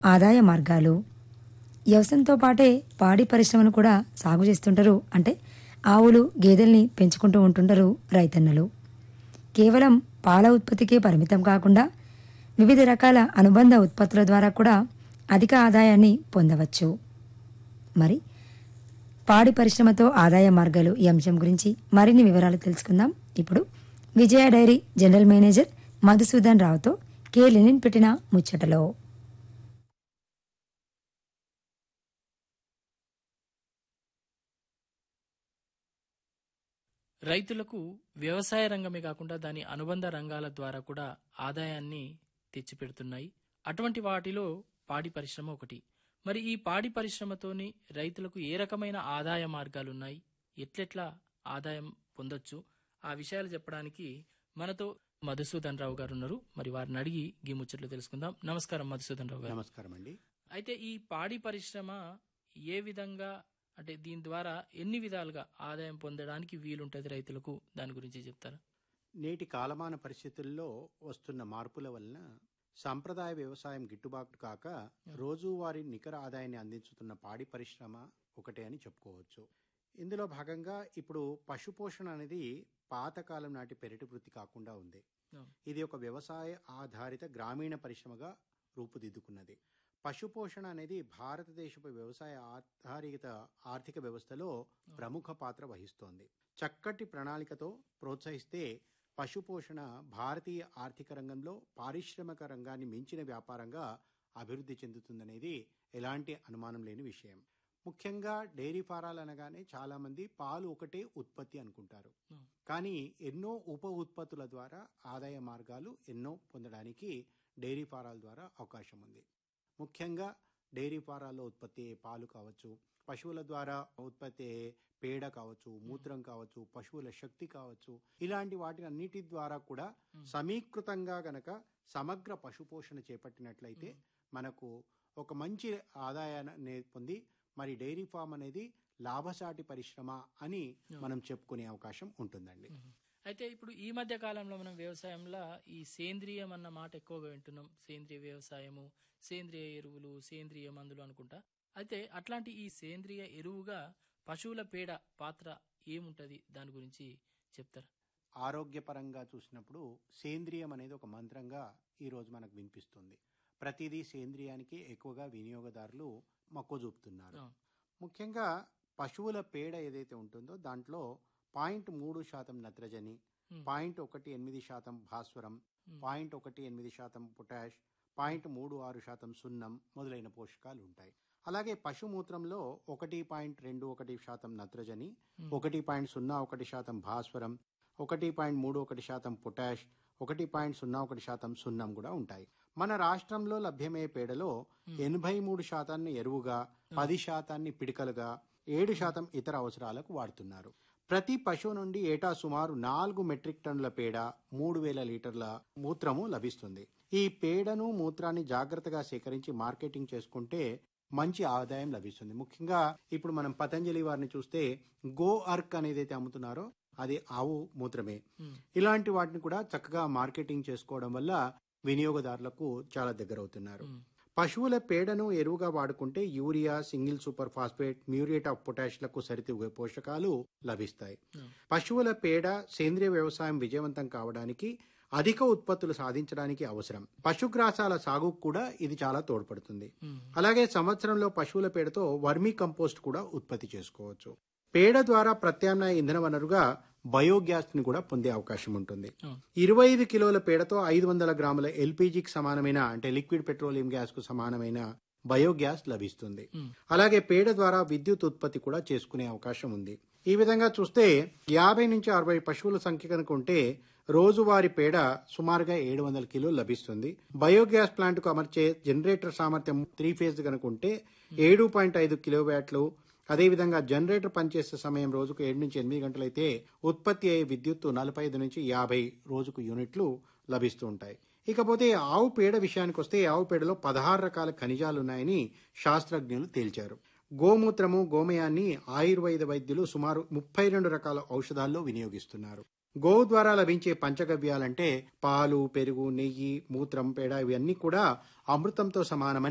ఆదాయ మార్గాలు వ్యవసాయంతో పాటే పాడి పరిశ్రమను కూడా సాగు చేస్తుంటారు అంటే ఆవులు గేదెల్ని పెంచుకుంటూ ఉంటుంటారు రైతన్నలు కేవలం పాల ఉత్పత్తికే పరిమితం కాకుండా వివిధ రకాల అనుబంధ ఉత్పత్తుల ద్వారా కూడా అధిక ఆదాయాన్ని పొందవచ్చు మరి పాడి పరిశ్రమతో ఆదాయ మార్గాలు ఈ అంశం గురించి మరిన్ని వివరాలు తెలుసుకుందాం ఇప్పుడు Vijaya dairy general manager Madhusudan రావుతో కె లెనిన్ పెట్టిన ముచ్చటలో రైతులకు వ్యవసాయ రంగమే కాకుండా దాని అనుబంధ రంగాల ద్వారా కూడా ఆదాయాన్ని తెచ్చిపెడుతున్నాయి అటువంటి వాటిలో పాడి పరిశ్రమ ఒకటి మరి ఈ పాడి పరిశ్రమతోని రైతులకు ఏ రకమైన ఆదాయ మార్గాలు ఉన్నాయి ఎట్లెట్లా ఆదాయం పొందొచ్చు ఆ విషయాలు చెప్పడానికి మనతో మధుసూదన్ రావు గారు ఉన్నారు మరి వారిని అడిగి గీ ముచ్చట్లు తెలుసుకుందాం నమస్కారం మధుసూదన్ రావు గారు నమస్కారం అండి అయితే ఈ పాడి పరిశ్రమ ఏ విధంగా అంటే దీని ద్వారా ఎన్ని విధాలుగా ఆదాయం పొందడానికి వీలుంటది రైతులకు దాని గురించి చెప్తారా నేటి కాలమాన పరిస్థితుల్లో వస్తున్న మార్పుల వలన సాంప్రదాయ వ్యవసాయం గిట్టుబాటు కాక రోజువారీ నికర ఆదాయాన్ని అందించుతున్న పాడి పరిశ్రమ ఒకటే అని చెప్పుకోవచ్చు ఇందులో భాగంగా ఇప్పుడు పశుపోషణ అనేది పాతకాలం నాటి పెరటి వృత్తి కాకుండా ఉంది అవును. ఇది ఒక వ్యవసాయ ఆధారిత గ్రామీణ పరిశ్రమగా రూపుదిద్దుకున్నది పశుపోషణ అనేది భారతదేశపు వ్యవసాయ ఆధారిత ఆర్థిక వ్యవస్థలో ప్రముఖ పాత్ర వహిస్తోంది చక్కటి ప్రణాళికతో ప్రోత్సహిస్తే పశుపోషణ భారతీయ ఆర్థిక రంగంలో పారిశ్రామిక రంగాన్ని మించిన వ్యాపారంగా అభివృద్ధి చెందుతుందనేది ఎలాంటి అనుమానం లేని విషయం ముఖ్యంగా డైరీ ఫారాలు అనగానే చాలామంది పాలు ఒకటే ఉత్పత్తి అనుకుంటారు Hmm. కానీ ఎన్నో ఉప ఉత్పత్తుల ద్వారా ఆదాయ మార్గాలు ఎన్నో పొందడానికి డైరీ ఫారాల ద్వారా అవకాశం ఉంది ముఖ్యంగా డైరీ ఫారాల్లో ఉత్పత్తి అయ్యే పాలు కావచ్చు పశువుల ద్వారా ఉత్పత్తి అయ్యే పేడ కావచ్చు మూత్రం కావచ్చు పశువుల శక్తి కావచ్చు ఇలాంటి వాటి అన్నిటి ద్వారా కూడా Hmm. సమీకృతంగా గనక సమగ్ర పశుపోషణ చేపట్టినట్లయితే మనకు ఒక మంచి ఆదాయాన్ని పొంది మరి డైరీ ఫామ్ అనేది లాభసాటి పరిశ్రమ అని మనం చెప్పుకునే అవకాశం ఉంటుందండి మ్మ్. అయితే ఇప్పుడు ఈ మధ్య కాలంలో మనం వ్యవసాయంలో ఈ సేంద్రియం అన్న మాట ఎక్కువగా వింటున్నాం సేంద్రియ వ్యవసాయము సేంద్రియ ఎరువులు సేంద్రియ మందులు అనుకుంటా అయితే అట్లాంటి ఈ సేంద్రియ ఎరువుగా పశువుల పేడ పాత్ర ఏముంటది దాని గురించి చెప్తారా ఆరోగ్యపరంగా చూసినప్పుడు సేంద్రియం అనేది ఒక మంత్రంగా ఈరోజు మనకు వినిపిస్తుంది ప్రతిదీ సేంద్రియానికి ఎక్కువగా వినియోగదారులు మక్కువ చూపుతున్నారు అవును. ముఖ్యంగా పశువుల పేడ ఏదైతే ఉంటుందో దాంట్లో పాయింట్ మూడు శాతం నత్రజని మ్మ్. పాయింట్ ఒకటి ఎనిమిది శాతం భాస్వరం మ్మ్. పాయింట్ ఒకటి ఎనిమిది శాతం పొటాష్ పాయింట్ మూడు ఆరు శాతం సున్నం మొదలైన పోషకాలు ఉంటాయి అలాగే పశుమూత్రంలో ఒకటి పాయింట్ రెండు ఒకటి శాతం నత్రజని మ్మ్. ఒకటి పాయింట్ సున్నా ఒకటి శాతం భాస్వరం ఒకటి పాయింట్ మూడు ఒకటి శాతం పొటాష్ ఒకటి పాయింట్ సున్నా ఒకటి శాతం సున్నం కూడా ఉంటాయి మన రాష్ట్రంలో లభ్యమయ్యే పేడలో ఎనభై మూడు శాతాన్ని ఎరువుగా పది శాతాన్ని పిడికలుగా ఏడు శాతం ఇతర అవసరాలకు వాడుతున్నారు ప్రతి పశువు నుండి ఏటా సుమారు నాలుగు మెట్రిక్ టన్నుల పేడ మూడు వేల లీటర్ల మూత్రము లభిస్తుంది ఈ పేడను మూత్రాన్ని జాగ్రత్తగా సేకరించి మార్కెటింగ్ చేసుకుంటే మంచి ఆదాయం లభిస్తుంది ముఖ్యంగా ఇప్పుడు మనం పతంజలి వారిని చూస్తే గో అర్క్ అనేది అయితే అమ్ముతున్నారో అది ఆవు మూత్రమే మ్మ్. ఇలాంటి వాటిని కూడా చక్కగా మార్కెటింగ్ చేసుకోవడం వల్ల వినియోగదారులకు చాలా దగ్గర అవుతున్నారు మ్మ్. పశువుల పేడను ఎరువుగా వాడుకుంటే urea single super phosphate muriate of పొటాష్లకు సరితూగే పోషకాలు లభిస్తాయి మ్మ్. పశువుల పేడ సేంద్రియ వ్యవసాయం విజయవంతం కావడానికి అధిక ఉత్పత్తులు సాధించడానికి అవసరం పశుగ్రాసాల సాగుకు కూడా ఇది చాలా తోడ్పడుతుంది మ్మ్. అలాగే సంవత్సరంలో పశువుల పేడతో వర్మీ కంపోస్ట్ కూడా ఉత్పత్తి చేసుకోవచ్చు పేడ ద్వారా ప్రత్యామ్నాయ ఇంధన వనరుగా బయోగ్యాస్ ని కూడా పొందే అవకాశం ఉంటుంది అవును. ఇరవై ఐదు కిలోల పేడతో ఐదు వందల గ్రాముల ఎల్పిజికి సమానమైన అంటే లిక్విడ్ పెట్రోలియం గ్యాస్ కు సమానమైన బయోగ్యాస్ లభిస్తుంది మ్మ్. అలాగే పేడ ద్వారా విద్యుత్ ఉత్పత్తి కూడా చేసుకునే అవకాశం ఉంది ఈ విధంగా చూస్తే యాభై నుంచి అరవై పశువుల సంఖ్య కనుక ఉంటే రోజువారీ పేడ సుమారుగా ఏడు వందల కిలోలు లభిస్తుంది బయోగ్యాస్ ప్లాంట్ కు అమర్చే జనరేటర్ సామర్థ్యం త్రీ ఫేజ్ కనుక ఉంటే ఏడు పాయింట్ ఐదు కిలోవాట్లు అదేవిధంగా జనరేటర్ పనిచేసే సమయం రోజుకు ఏడు నుంచి ఎనిమిది గంటలైతే ఉత్పత్తి అయ్యే విద్యుత్తు నలభై ఐదు నుంచి యాభై రోజుకు యూనిట్లు లభిస్తూ ఉంటాయి ఇకపోతే ఆవు పేడ విషయానికి వస్తే ఆవు పేడలో పదహారు రకాల ఖనిజాలు ఉన్నాయని శాస్త్రజ్ఞులు తేల్చారు గోమూత్రము గోమయాన్ని ఆయుర్వేద వైద్యులు సుమారు ముప్పై రెండు రకాల ఔషధాల్లో వినియోగిస్తున్నారు గోవు ద్వారా లభించే పంచగవ్యాలంటే పాలు పెరుగు నెయ్యి మూత్రం పేడ ఇవన్నీ కూడా అమృతంతో సమానమని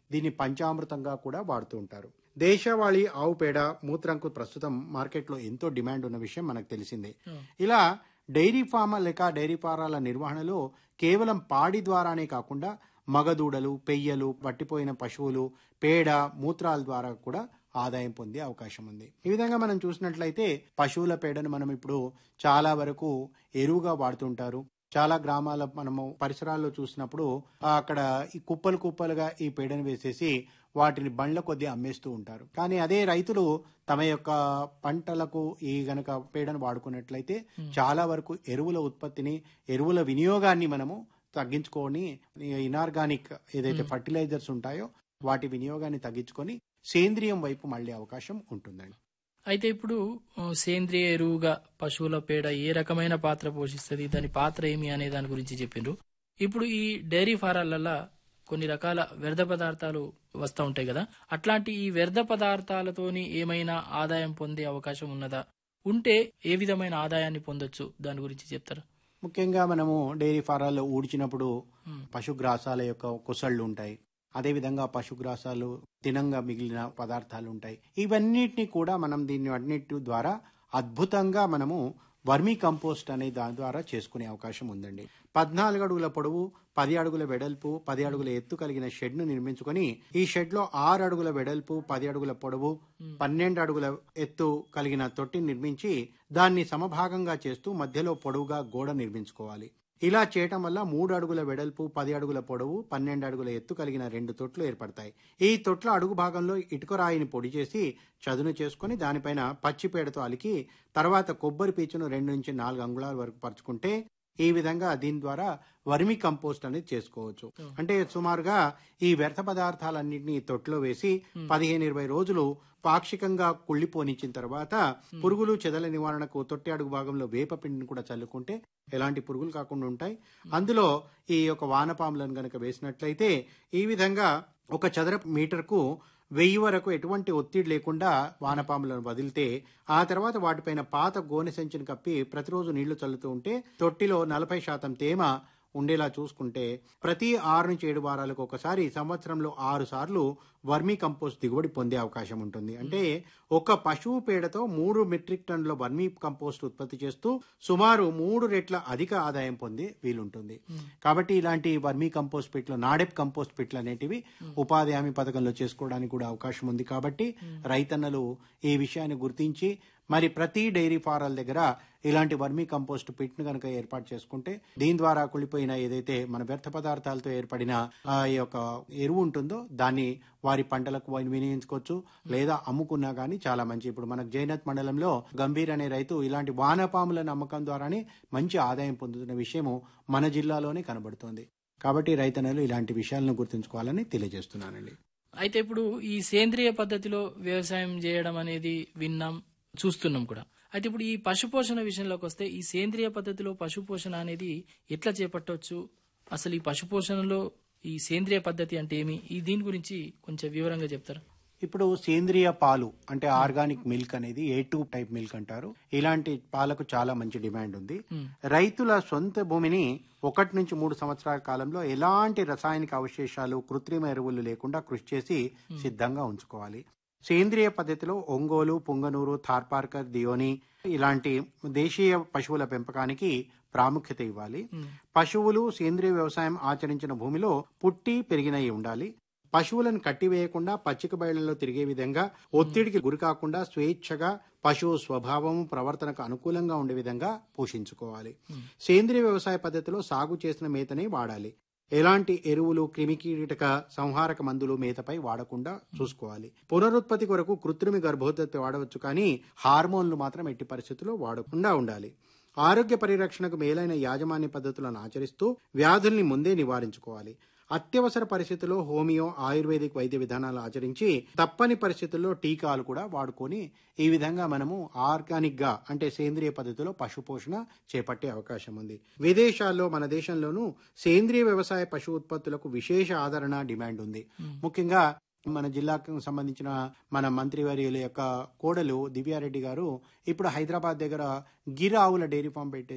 దీన్ని పంచామృతంగా కూడా వాడుతూ ఉంటారు దేశవాళీ ఆవు పేడ మూత్రంకు ప్రస్తుతం మార్కెట్లో ఎంతో డిమాండ్ ఉన్న విషయం మనకు తెలిసిందే ఇలా డైరీ ఫామ్ లేక డైరీ ఫారాల నిర్వహణలో కేవలం పాడి ద్వారానే కాకుండా మగదూడలు పెయ్యలు పట్టిపోయిన పశువులు పేడ మూత్రాల ద్వారా కూడా ఆదాయం పొందే అవకాశం ఉంది ఈ విధంగా మనం చూసినట్లయితే పశువుల పేడను మనం ఇప్పుడు చాలా వరకు ఎరువుగా వాడుతుంటారు చాలా గ్రామాల మనము పరిసరాల్లో చూసినప్పుడు ఆ, అక్కడ ఈ కుప్పలు కుప్పలుగా ఈ పేడను వేసేసి వాటిని బండ్ల కొద్దీ అమ్మేస్తూ ఉంటారు కానీ అదే రైతులు తమ యొక్క పంటలకు ఈ గనక పేడను వాడుకున్నట్లయితే చాలా వరకు ఎరువుల ఉత్పత్తిని ఎరువుల వినియోగాన్ని మనము తగ్గించుకొని ఇనార్గానిక్ ఏదైతే ఫర్టిలైజర్స్ ఉంటాయో వాటి వినియోగాన్ని తగ్గించుకొని సేంద్రియం వైపు మళ్ళీ అవకాశం ఉంటుందండి అయితే ఇప్పుడు ఆ, సేంద్రియ ఎరువుగా పశువుల పేడ ఏ రకమైన పాత్ర పోషిస్తుంది దాని పాత్ర ఏమి అనే దాని గురించి చెప్పిండ్రు ఇప్పుడు ఈ డైరీ ఫారాలల్లో కొన్ని రకాల వ్యర్థ పదార్థాలు వస్తూ ఉంటాయి కదా అట్లాంటి ఈ వ్యర్థ పదార్థాలతోని ఏమైనా ఆదాయం పొందే అవకాశం ఉన్నదా ఉంటే ఏ విధమైన ఆదాయాన్ని పొందొచ్చు దాని గురించి చెప్తారా ముఖ్యంగా మనము డైరీ ఫారాల్లో ఊడ్చినప్పుడు పశుగ్రాసాల యొక్క కుసళ్ళు ఉంటాయి అదేవిధంగా పశుగ్రాసాలు తినంగా మిగిలిన పదార్థాలు ఉంటాయి ఇవన్నిటిని కూడా మనం దీన్ని అన్నిటి ద్వారా అద్భుతంగా మనము వర్మీ కంపోస్ట్ అనే దాని ద్వారా చేసుకునే అవకాశం ఉందండి పద్నాలుగు అడుగుల పొడవు పది అడుగుల వెడల్పు పది అడుగుల ఎత్తు కలిగిన షెడ్ ను నిర్మించుకొని ఈ షెడ్ లో ఆరు అడుగుల వెడల్పు పది అడుగుల పొడవు పన్నెండు అడుగుల ఎత్తు కలిగిన తొట్టిని నిర్మించి దాన్ని సమభాగంగా చేస్తూ మధ్యలో పొడవుగా గోడ నిర్మించుకోవాలి ఇలా చేయటం వల్ల మూడు అడుగుల వెడల్పు పది అడుగుల పొడవు పన్నెండు అడుగుల ఎత్తు కలిగిన రెండు తొట్లు ఏర్పడతాయి ఈ తొట్ల అడుగు భాగంలో ఇటుక రాయిని పొడి చేసి చదును చేసుకొని దానిపైన పచ్చి పేడతో అలికి తర్వాత కొబ్బరి పీచును రెండు నుంచి నాలుగు అంగుళాల వరకు పరుచుకుంటే ఈ విధంగా దీని ద్వారా వర్మి కంపోస్ట్ అనేది చేసుకోవచ్చు అంటే సుమారుగా ఈ వ్యర్థ పదార్థాలన్నింటినీ తొట్టులో వేసి పదిహేను ఇరవై రోజులు పాక్షికంగా కుళ్ళిపోనిచ్చిన తర్వాత పురుగులు చెదల నివారణకు తొట్టి అడుగు భాగంలో వేప పిండిని కూడా చల్లుకుంటే ఎలాంటి పురుగులు కాకుండా ఉంటాయి అందులో ఈ యొక్క వానపాములను గనక వేసినట్లయితే ఈ విధంగా ఒక చదరపు మీటర్కు వెయ్యి వరకు ఎటువంటి ఒత్తిడి లేకుండా వానపాములను వదిలితే ఆ తర్వాత వాటిపైన పాత గోనె సంచిని కప్పి ప్రతిరోజు నీళ్లు చల్లుతూ ఉంటే తొట్టిలో నలభై శాతం తేమ ఉండేలా చూసుకుంటే ప్రతి ఆరు నుంచి ఏడు వారాలకు ఒకసారి సంవత్సరంలో ఆరు సార్లు వర్మీ కంపోస్ట్ దిగుబడి పొందే అవకాశం ఉంటుంది అంటే ఒక పశువు పేడతో మూడు మెట్రిక్ టన్నుల వర్మీ కంపోస్ట్ ఉత్పత్తి చేస్తూ సుమారు మూడు రెట్ల అధిక ఆదాయం పొందే వీలుంటుంది కాబట్టి ఇలాంటి వర్మీ కంపోస్ట్ పిట్లు నాడెప్ కంపోస్ట్ పిట్లు అనేటివి ఉపాధి హామీ పథకంలో చేసుకోవడానికి కూడా అవకాశం ఉంది కాబట్టి రైతన్నలు ఈ విషయాన్ని గుర్తించి మరి ప్రతి డైరీ ఫారాల దగ్గర ఇలాంటి వర్మీ కంపోస్ట్ పిట్ ను కనుక ఏర్పాటు చేసుకుంటే దీని ద్వారా కుళ్ళిపోయిన ఏదైతే మన వ్యర్థ పదార్థాలతో ఏర్పడిన ఆ ఈ యొక్క ఎరువు ఉంటుందో దాన్ని వారి పంటలకు వారిని వినియోగించుకోవచ్చు లేదా అమ్ముకున్నా గానీ చాలా మంచి ఇప్పుడు మనకు జైనత్ మండలంలో గంభీర్ అనే రైతు ఇలాంటి వానపాముల నమ్మకం ద్వారానే మంచి ఆదాయం పొందుతున్న విషయము మన జిల్లాలోనే కనబడుతోంది కాబట్టి రైతన్నలు ఇలాంటి విషయాలను గుర్తుంచుకోవాలని తెలియజేస్తున్నానండి అయితే ఇప్పుడు ఈ సేంద్రియ పద్ధతిలో వ్యవసాయం చేయడం అనేది విన్నాం చూస్తున్నాం కూడా అయితే ఇప్పుడు ఈ పశుపోషణ విషయంలోకి వస్తే ఈ సేంద్రియ పద్ధతిలో పశుపోషణ అనేది ఎట్లా చేపట్టవచ్చు అసలు ఈ పశుపోషణలో ఈ సేంద్రియ పద్ధతి అంటే ఏమి ఈ దీని గురించి కొంచెం వివరంగా చెప్తారా ఇప్పుడు సేంద్రియ పాలు అంటే ఆర్గానిక్ మిల్క్ అనేది ఏ టూ టైప్ మిల్క్ అంటారు ఇలాంటి పాలకు చాలా మంచి డిమాండ్ ఉంది రైతుల సొంత భూమిని ఒకటి నుంచి మూడు సంవత్సరాల కాలంలో ఎలాంటి రసాయనిక అవశేషాలు కృత్రిమ ఎరువులు లేకుండా కృషి చేసి సిద్ధంగా ఉంచుకోవాలి సేంద్రియ పద్ధతిలో ఒంగోలు పుంగనూరు థార్పార్కర్ దియోని ఇలాంటి దేశీయ పశువుల పెంపకానికి ప్రాముఖ్యత ఇవ్వాలి పశువులు సేంద్రియ వ్యవసాయం ఆచరించిన భూమిలో పుట్టి పెరిగినవి ఉండాలి పశువులను కట్టివేయకుండా పచ్చిక బయళ్లలో తిరిగే విధంగా ఒత్తిడికి గురికాకుండా స్వేచ్ఛగా పశువు స్వభావము ప్రవర్తనకు అనుకూలంగా ఉండే విధంగా పోషించుకోవాలి సేంద్రియ వ్యవసాయ పద్ధతిలో సాగు చేసిన మేతనే వాడాలి ఎలాంటి ఎరువులు క్రిమికీటక సంహారక మందులు మేతపై వాడకుండా చూసుకోవాలి పునరుత్పత్తి కొరకు కృత్రిమ గర్భోత్పత్తి వాడవచ్చు కానీ హార్మోన్లు మాత్రం ఎట్టి పరిస్థితుల్లో వాడకుండా ఉండాలి ఆరోగ్య పరిరక్షణకు మేలైన యాజమాన్య పద్ధతులను ఆచరిస్తూ వ్యాధుల్ని ముందే నివారించుకోవాలి అత్యవసర పరిస్థితుల్లో హోమియో ఆయుర్వేదిక్ వైద్య విధానాలు ఆచరించి తప్పని పరిస్థితుల్లో టీకాలు కూడా వాడుకొని ఈ విధంగా మనము ఆర్గానిక్ గా అంటే సేంద్రియ పద్ధతిలో పశు పోషణ చేపట్టే అవకాశం ఉంది విదేశాల్లో మన దేశంలోనూ సేంద్రియ వ్యవసాయ పశు ఉత్పత్తులకు విశేష ఆదరణ డిమాండ్ ఉంది ముఖ్యంగా మన జిల్లాకు సంబంధించిన మన మంత్రివర్యుల యొక్క కోడలు దివ్యారెడ్డి గారు ఇప్పుడు హైదరాబాద్ దగ్గర గిర్ ఆవుల డైరీ ఫామ్ పెట్టేసి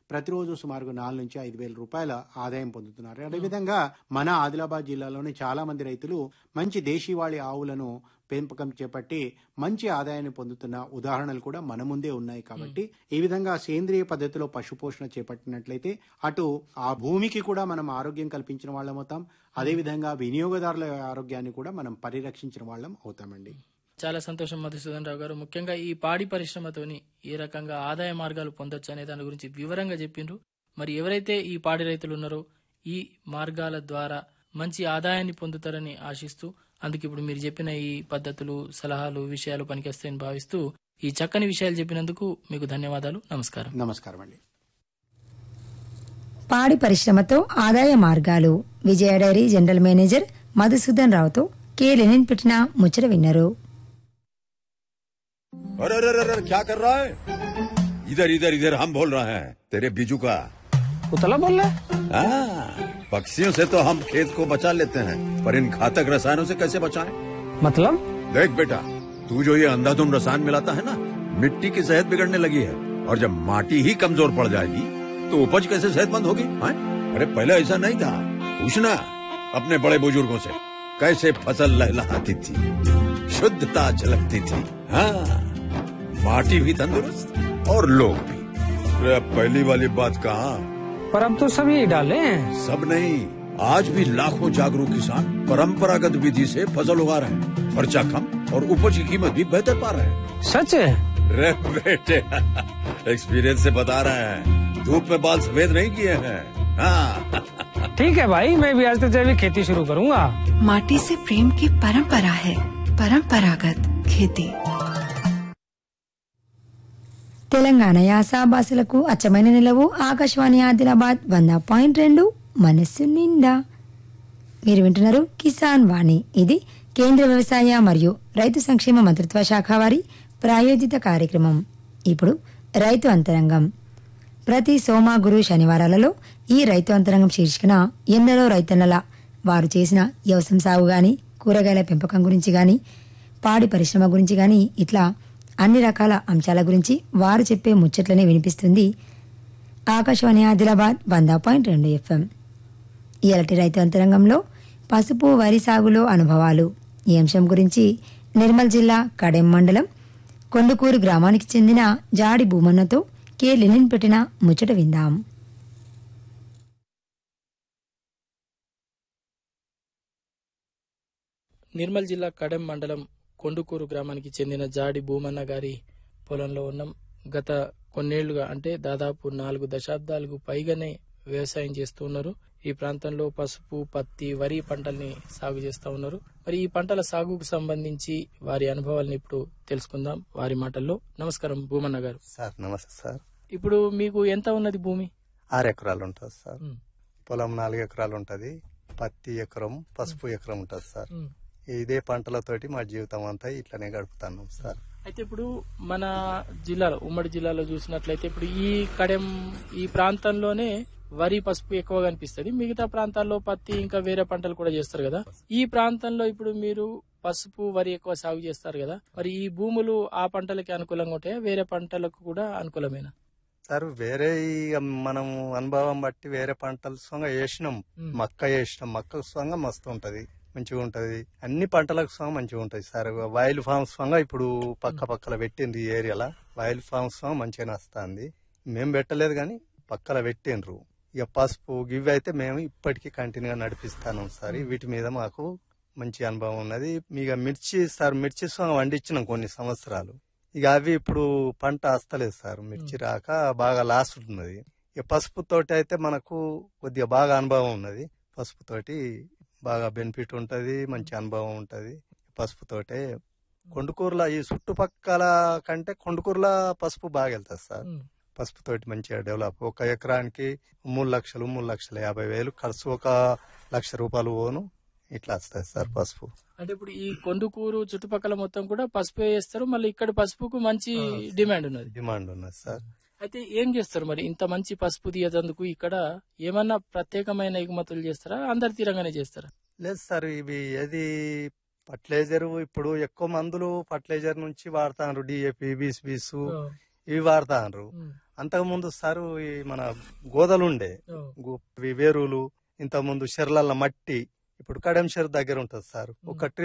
ప్రతిరోజు సుమారుగా నాలుగు నుంచి ఐదు వేల రూపాయల ఆదాయం పొందుతున్నారు అదేవిధంగా మన ఆదిలాబాద్ జిల్లాలోని చాలా మంది రైతులు మంచి దేశీవాళి ఆవులను పెంపకం చేపట్టి మంచి ఆదాయాన్ని పొందుతున్న ఉదాహరణలు కూడా మన ముందే ఉన్నాయి కాబట్టి ఈ విధంగా సేంద్రియ పద్ధతిలో పశు పోషణ చేపట్టినట్లయితే అటు ఆ భూమికి కూడా మనం ఆరోగ్యం కల్పించిన వాళ్ళం అవుతాం అదేవిధంగా వినియోగదారుల ఆరోగ్యాన్ని కూడా మనం పరిరక్షించిన వాళ్ళం అవుతామండి చాలా సంతోషం మధుసూదన్ రావు గారు ముఖ్యంగా ఈ పాడి పరిశ్రమతోని ఏ రకంగా ఆదాయ మార్గాలు పొందొచ్చు అనే దాని గురించి వివరంగా చెప్పిండ్రు మరి ఎవరైతే ఈ పాడి రైతులు ఉన్నారో ఈ మార్గాల ద్వారా మంచి ఆదాయాన్ని పొందుతారని ఆశిస్తూ అందుకు ఇప్పుడు మీరు చెప్పిన ఈ పద్ధతులు సలహాలు విషయాలు పనికొస్తాయని భావిస్తూ ఈ చక్కని విషయాలు చెప్పినందుకు మీకు ధన్యవాదాలు నమస్కారం నమస్కారం అండి పాడి పరిశ్రమతో ఆదాయ మార్గాలు Vijaya dairy general manager Madhusudan రావుతో కె లెనిన్ పెట్టిన ముచ్చట విన్నారు अरे अरे अरे अरे, क्या कर रहा है इधर इधर इधर हम बोल रहे हैं तेरे बीजू का उतला बोल रहा है हाँ, पक्षियों से तो हम खेत को बचा लेते हैं पर इन घातक रसायनों से कैसे बचाएं? मतलब देख बेटा तू जो ये अंधाधुंध रसायन मिलाता है ना मिट्टी की सेहत बिगड़ने लगी है और जब माटी ही कमजोर पड़ जाएगी तो उपज कैसे सेहतमंद होगी हाँ? अरे पहले ऐसा नहीं था पूछना अपने बड़े बुजुर्गों से कैसे फसल लहलहाती थी शुद्धता झलकती थी हाँ माटी भी तंदुरुस्त और लोग भी अरे अब पहली वाली बात कहाँ पर अब तो सभी डाले हैं सब नहीं आज भी लाखों जागरूक किसान परंपरागत विधि से फसल उगा रहे हैं खर्चा कम और उपज की कीमत भी बेहतर पा रहे हैं सच है रे बेटे एक्सपीरियंस से बता रहे हैं धूप में बाल सफेद नहीं किए हैं हाँ ठीक है भाई मैं भी आज से जैविक खेती शुरू करूंगा माटी से प्रेम की परंपरा है परंपरागत खेती తెలంగాణ యాస భాషలకు అచ్చమైన నిలవు ఆకాశవాణి ఆదిలాబాద్ వంద పాయింట్ రెండు మనస్సు నిండా మీరు వింటున్నారు కిసాన్ వాణి ఇది కేంద్ర వ్యవసాయ మరియు రైతు సంక్షేమ మంత్రిత్వ శాఖ వారి ప్రాయోజిత కార్యక్రమం ఇప్పుడు రైతు అంతరంగం ప్రతి సోమ గురు శనివారాలలో ఈ రైతు అంతరంగం శీర్షికన ఎందరో రైతన్నల వారు చేసిన వ్యవసాయం సాగు గాని కూరగాయల పెంపకం గురించి గాని పాడి పరిశ్రమ గురించి గాని ఇట్లా అన్ని రకాల అంశాల గురించి వారు చెప్పే ముచ్చట్లనే వినిపిస్తుంది ఆకాశవాణి ఆదిలాబాద్ వంద పాయింట్ రెండు ఎఫ్ఎం ఇలాంటి రైతు అంతరంగంలో పసుపు వరి సాగులో అనుభవాలు ఈ అంశం గురించి నిర్మల్ జిల్లా కడెం మండలం కొండకూరు గ్రామానికి చెందిన జాడి భూమన్నతో కె లెనిన్ పెట్టిన ముచ్చట విందాం నిర్మల్ జిల్లా కడెం మండలం కొండుకూరు గ్రామానికి చెందిన జాడి భూమన్న గారి పొలంలో ఉన్నాం గత కొన్నేళ్లుగా అంటే దాదాపు నాలుగు దశాబ్దాలకు పైగానే వ్యవసాయం చేస్తూ ఉన్నారు ఈ ప్రాంతంలో పసుపు పత్తి వరి పంటల్ని సాగు చేస్తూ ఉన్నారు మరి ఈ పంటల సాగుకు సంబంధించి వారి అనుభవాలను ఇప్పుడు తెలుసుకుందాం వారి మాటల్లో నమస్కారం భూమన్న గారు సార్ నమస్తే సార్ ఇప్పుడు మీకు ఎంత ఉన్నది భూమి ఆరు ఎకరాలు ఉంటుంది సార్ ఉమ్, పొలం నాలుగు ఎకరాలు ఉంటుంది పత్తి ఎకరం పసుపు ఎకరం ఉంటుంది సార్ ఉమ్. ఇదే పంటలతోటి మా జీవితం అంతా ఇట్లనే గడుపుతాను సార్ అయితే ఇప్పుడు మన జిల్లాలో ఉమ్మడి జిల్లాలో చూసినట్లయితే ఇప్పుడు ఈ కడెం ఈ ప్రాంతంలోనే వరి పసుపు ఎక్కువ కనిపిస్తుంది మిగతా ప్రాంతాల్లో పత్తి ఇంకా వేరే పంటలు కూడా చేస్తారు కదా ఈ ప్రాంతంలో ఇప్పుడు మీరు పసుపు వరి ఎక్కువ సాగు చేస్తారు కదా మరి ఈ భూములు ఆ పంటలకి అనుకూలంగా ఉంటాయా వేరే పంటలకు కూడా అనుకూలమేనా సార్ వేరే ఇక మనం అనుభవం బట్టి వేరే పంటలు సొంగ వేసినాం ఉమ్. మక్క వేసినాం మక్క సొంగ మస్తు ఉంటది మంచిగా ఉంటది అన్ని పంటలకు సొంగ మంచిగా ఉంటది సార్ వైల్డ్ ఫార్మ్స్ సొంగ ఇప్పుడు పక్క పక్కల పెట్టిండ్రు ఈ ఏరియాలో వైల్డ్ ఫార్మ్స్ సొంగ మంచిగా వస్తుంది మేము పెట్టలేదు కానీ పక్కల పెట్టిండ్రు ఇక పసుపు గివి అయితే మేము ఇప్పటికీ కంటిన్యూగా నడిపిస్తాను సార్ వీటి మీద మాకు మంచి అనుభవం ఉన్నది ఇక మిర్చి సార్ మిర్చి సొంగ వండించినాం కొన్ని సంవత్సరాలు ఇక అవి ఇప్పుడు పంట వస్తలేదు సార్ మిర్చి రాక బాగా లాస్ ఉన్నది ఇక పసుపు తోటి అయితే మనకు కొద్దిగా బాగా అనుభవం ఉన్నది పసుపు తోటి బాగా బెనిఫిట్ ఉంటది మంచి అనుభవం ఉంటది పసుపు తోటే కొండుకూరులో ఈ చుట్టుపక్కల కంటే కొండుకూరులో పసుపు బాగా వెళ్తుంది సార్ ఉమ్. పసుపు తోటి మంచిగా డెవలప్ ఒక ఎకరానికి మూడు లక్షలు మూడు లక్షల యాభై వేలు ఖర్చు ఒక లక్ష రూపాయలు పోను ఇట్లా వస్తుంది సార్ పసుపు అంటే ఇప్పుడు ఈ కొండుకూరు చుట్టుపక్కల మొత్తం కూడా పసుపు వేస్తారు మళ్ళీ ఇక్కడ పసుపుకు మంచి డిమాండ్ ఉన్నది డిమాండ్ ఉన్నది సార్ అయితే ఏం చేస్తారు మరి ఇంత మంచి పసుపు తీయదందుకు ఇక్కడ ఏమన్నా ప్రత్యేకమైన ఎగుమతులు చేస్తారా అందరి తీరంగానే చేస్తారా లేదు సార్ ఇవి ఏది ఫర్టిలైజర్ ఇప్పుడు ఎక్కువ మందులు ఫర్టిలైజర్ నుంచి వాడతారు డిఏపి బీస్ బీస్ ఇవి వాడతారు అంతకుముందు సారు ఈ మన గోదలు ఉండే ఓ. గు- ఇవి వేరులు ఇంతకుముందు చెర్లల్ల మట్టి ఇప్పుడు కడెం చెరు దగ్గర ఉంటుంది సార్ ఒక